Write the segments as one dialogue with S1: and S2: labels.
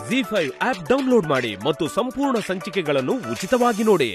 S1: G five app download ಮಾಡಿ ಮತ್ತು ಸಂಪೂರ್ಣ ಸಂಚಿಕೆಗಳನ್ನು ಉಚಿತವಾಗಿ ನೋಡಿ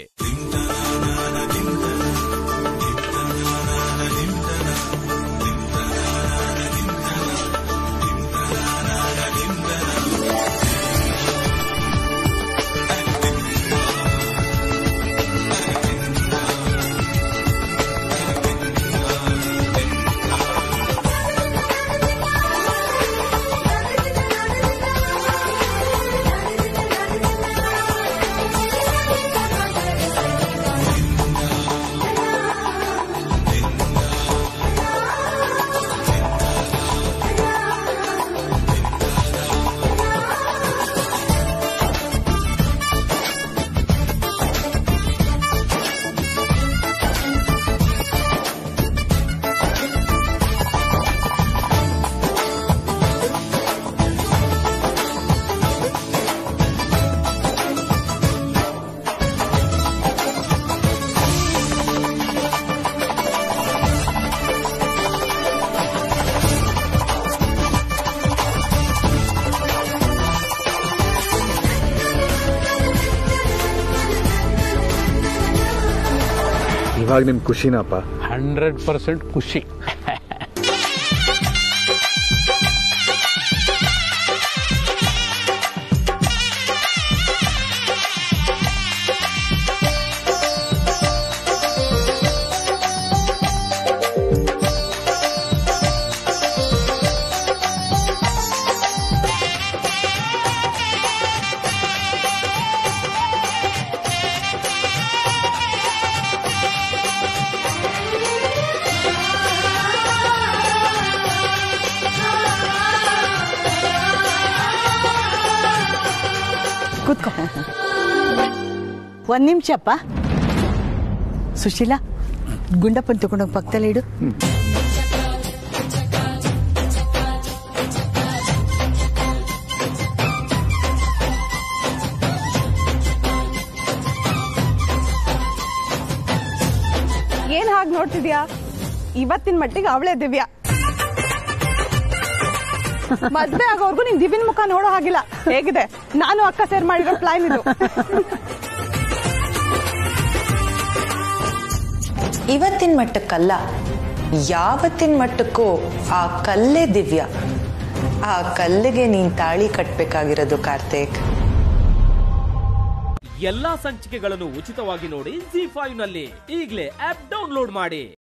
S2: ಇವಾಗ ನಿಮ್ ಖುಷಿನಪ್ಪ
S3: ಹಂಡ್ರೆಡ್ ಪರ್ಸೆಂಟ್ ಖುಷಿ
S4: ಕೂತ್ಕೋ ಒಂದ್ ನಿಮಿಷಪ್ಪ ಸುಶೀಲಾ ಗುಂಡಪ್ಪನ್ ತಗೊಂಡೋಗಿ ಪಕ್ಕದಲ್ಲೇ ಇಡು
S5: ಏನ್ ಹಾಗೆ ನೋಡ್ತಿದ್ಯಾ ಇವತ್ತಿನ ಮಟ್ಟಿಗೆ ಅವಳೇ ದಿವ್ಯಾ ಮದ್ವೆ ಆಗೋರ್ಗು ನಿನ್ ದಿವ್ಯನ್ ಮುಖ ನೋಡೋ ಹಾಗಿಲ್ಲ ಹೇಗಿದೆ ನಾನು ಅಕ್ಕ ಸೇರ್ ಮಾಡಿರೋ ಪ್ಲಾನ್ ಇದು
S6: ಇವತ್ತಿನ ಮಟ್ಟಕ್ಕಲ್ಲ ಯಾವತ್ತಿನ ಮಟ್ಟಕ್ಕೂ ಆ ಕಲ್ಲೇ ದಿವ್ಯ ಆ ಕಲ್ಲಿಗೆ ನೀನ್ ತಾಳಿ ಕಟ್ಬೇಕಾಗಿರೋದು ಕಾರ್ತಿಕ್
S1: ಎಲ್ಲಾ ಸಂಚಿಕೆಗಳನ್ನು ಉಚಿತವಾಗಿ ನೋಡಿ ಜಿ ಫೈವ್ ನಲ್ಲಿ ಈಗಲೇ ಆಪ್ ಡೌನ್ಲೋಡ್ ಮಾಡಿ